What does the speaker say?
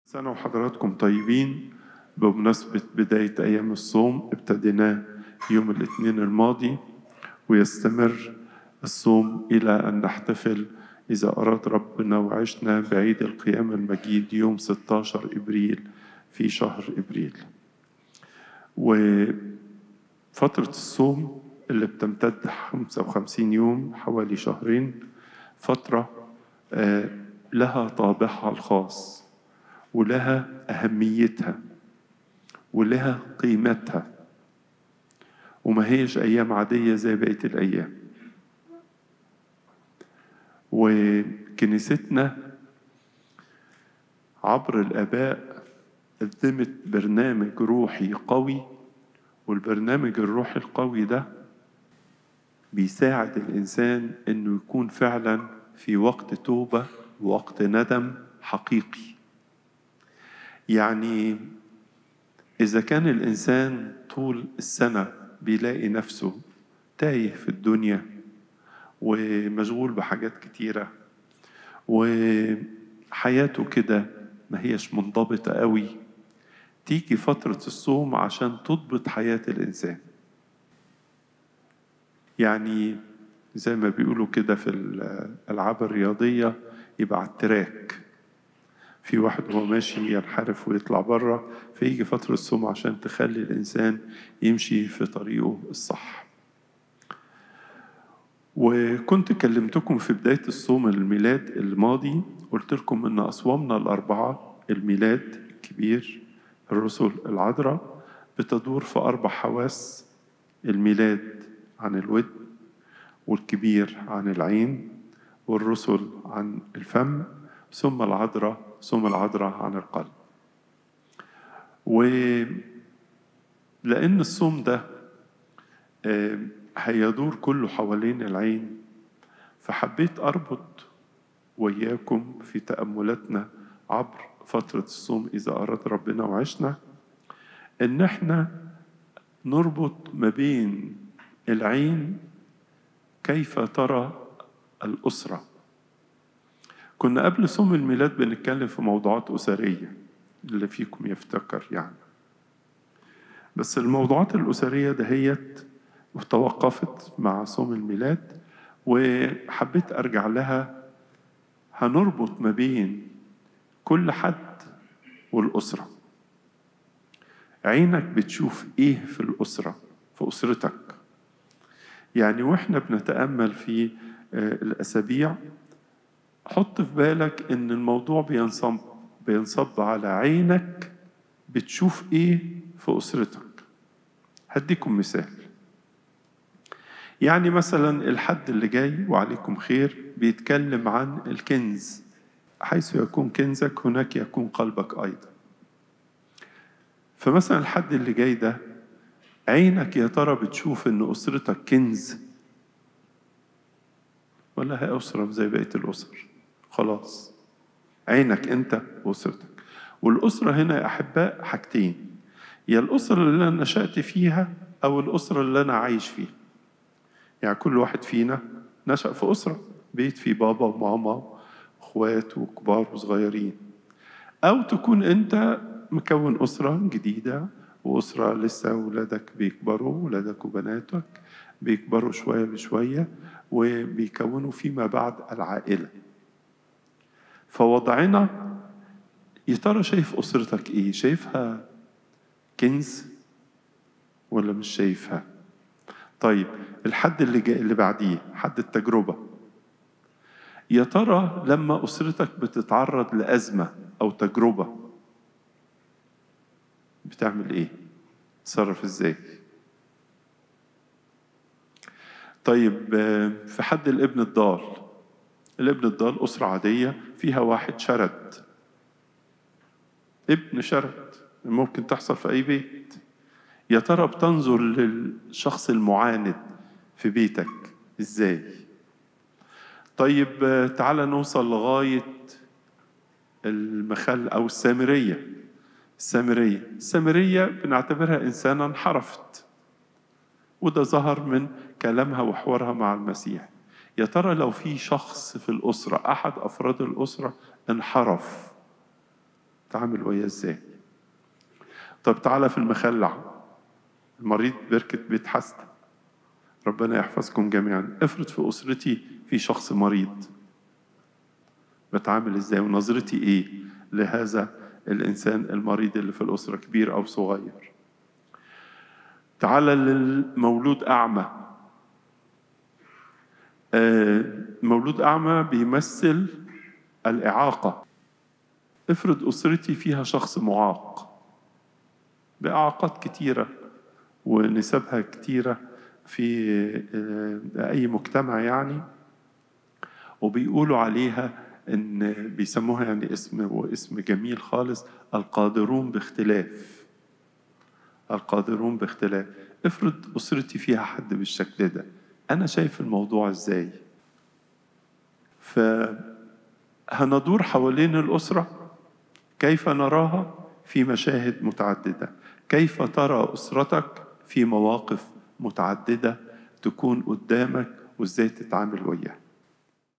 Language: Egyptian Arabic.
سنة وحضراتكم طيبين بمناسبة بداية أيام الصوم ابتديناه يوم الاثنين الماضي ويستمر الصوم إلى أن نحتفل إذا أراد ربنا وعشنا بعيد القيامة المجيد يوم 16 إبريل في شهر إبريل وفترة الصوم اللي بتمتد 55 يوم حوالي شهرين فترة آه، لها طابعها الخاص ولها أهميتها ولها قيمتها وما هيش أيام عادية زي بقية الأيام وكنيستنا عبر الآباء قدمت برنامج روحي قوي والبرنامج الروحي القوي ده بيساعد الإنسان إنه يكون فعلا في وقت توبة ووقت ندم حقيقي يعني إذا كان الإنسان طول السنة بيلاقي نفسه تايه في الدنيا ومشغول بحاجات كتيرة وحياته كده ما هيش منضبطة قوي تيجي فترة الصوم عشان تضبط حياة الإنسان يعني زي ما بيقولوا كده في الألعاب الرياضية يبقى على التراك في واحد هو ماشي ينحرف ويطلع بره فيجي فترة الصوم عشان تخلي الإنسان يمشي في طريقه الصح وكنت كلمتكم في بداية الصوم الميلاد الماضي قلت لكم إن أصوامنا الأربعة الميلاد الكبير الرسل العذراء بتدور في أربع حواس الميلاد عن الود والكبير عن العين والرسل عن الفم ثم العذراء ثم العذراء عن القلب ولأن الصوم ده هيدور كله حوالين العين فحبيت أربط وإياكم في تأملاتنا عبر فترة الصوم إذا أراد ربنا وعشنا إن إحنا نربط ما بين العين كيف ترى الأسرة كنا قبل صوم الميلاد بنتكلم في موضوعات أسرية اللي فيكم يفتكر يعني بس الموضوعات الأسرية دهيت وتوقفت مع صوم الميلاد وحبيت أرجع لها هنربط ما بين كل حد والأسرة عينك بتشوف إيه في الأسرة في أسرتك يعني وإحنا بنتأمل في الأسابيع حط في بالك ان الموضوع بينصب بينصب على عينك بتشوف ايه في اسرتك هديكم مثال يعني مثلا الحد اللي جاي وعليكم خير بيتكلم عن الكنز حيث يكون كنزك هناك يكون قلبك ايضا فمثلا الحد اللي جاي ده عينك يا ترى بتشوف ان اسرتك كنز ولا هي اسره زي بقيه الاسر خلاص عينك انت واسرتك والاسره هنا يا احباء حاجتين يا الاسره اللي انا نشات فيها او الاسره اللي انا عايش فيها يعني كل واحد فينا نشا في اسره بيت فيه بابا وماما اخوات وكبار وصغيرين او تكون انت مكون اسره جديده واسره لسه ولادك بيكبروا ولادك وبناتك بيكبروا شويه بشويه وبيكونوا فيما بعد العائله فوضعنا يا ترى شايف اسرتك ايه شايفها كنز ولا مش شايفها طيب الحد اللي جاي اللي بعديه حد التجربه يا ترى لما اسرتك بتتعرض لازمه او تجربه بتعمل ايه تصرف ازاي طيب في حد الابن الضال الابن الضال أسرة عادية فيها واحد شرد ابن شرد ممكن تحصل في أي بيت يا ترى بتنظر للشخص المعاند في بيتك إزاي طيب تعال نوصل لغاية المخل أو السامرية السامرية السامرية بنعتبرها إنسانة انحرفت وده ظهر من كلامها وحوارها مع المسيح يا ترى لو في شخص في الأسرة أحد أفراد الأسرة انحرف تعامل وياه ازاي طب تعالى في المخلع المريض بركة بيت حسن ربنا يحفظكم جميعا افرض في أسرتي في شخص مريض بتعامل ازاي ونظرتي ايه لهذا الإنسان المريض اللي في الأسرة كبير أو صغير تعالى للمولود أعمى آه، مولود أعمى بيمثل الإعاقة افرض أسرتي فيها شخص معاق بإعاقات كتيرة ونسبها كتيرة في آه، أي مجتمع يعني وبيقولوا عليها إن بيسموها يعني اسم واسم جميل خالص القادرون باختلاف القادرون باختلاف افرض أسرتي فيها حد بالشكل ده أنا شايف الموضوع إزاي فهندور حوالين الأسرة كيف نراها في مشاهد متعددة كيف ترى أسرتك في مواقف متعددة تكون قدامك وإزاي تتعامل وياها